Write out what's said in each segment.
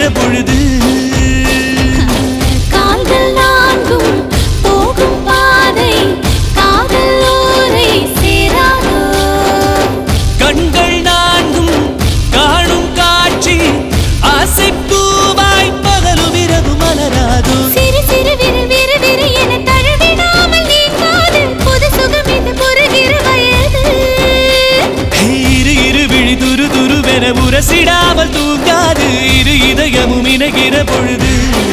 பொழுது கால்கள் நான்கும் போகும் பாதை காதல் ஊரை சேராதோ கண்கள் நான்கும் காணும் காட்சி ஆசை பூவாய் பகலும் இரவு மலராதோ சிறு சிறு விரு விரு விரு என தழுவிடாமல் நீங்காது புது சுகம் இது புரிகிற வயது ஹே, இரு இரு விழி துரு துருவென உரசிடாமல் தூங்காது இரு இதயமும் இணைகிற பொழுது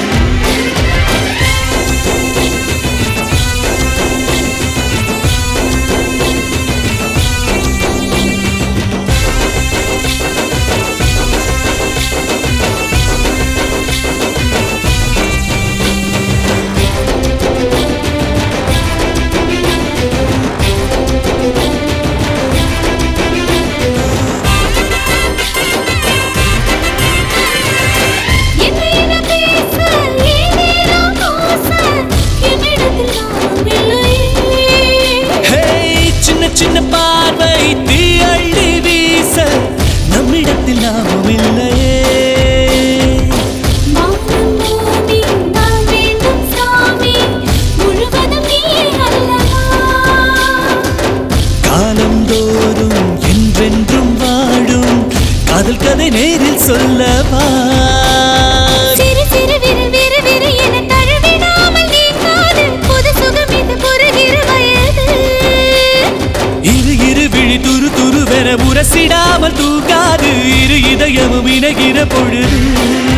என்னிட பேச ஏதேனோ ஆசை என்னிடத்தில் நான் இல்லையே ஹே, சின்ன சின்ன பார்வை தீ அள்ளி வீச நம்மிடத்தில் நாமும் இல்லையே வானம் பூமி நான் வேண்டும் சாமி முழுவதும் நீயே அல்லவா காலந்தோறும் என்றென்றும் வாழும் காதல் கதை நேரில் சொல்லவா சிறு சிறு விரு விரு விரு என தழுவிடாமல் நீங்காது புது சுகம் இது புரிகிற வயது இரு இரு விழி துரு துருவென உரசிடாமல் தூங்காது இரு இதயமும் இணைகிற பொழுது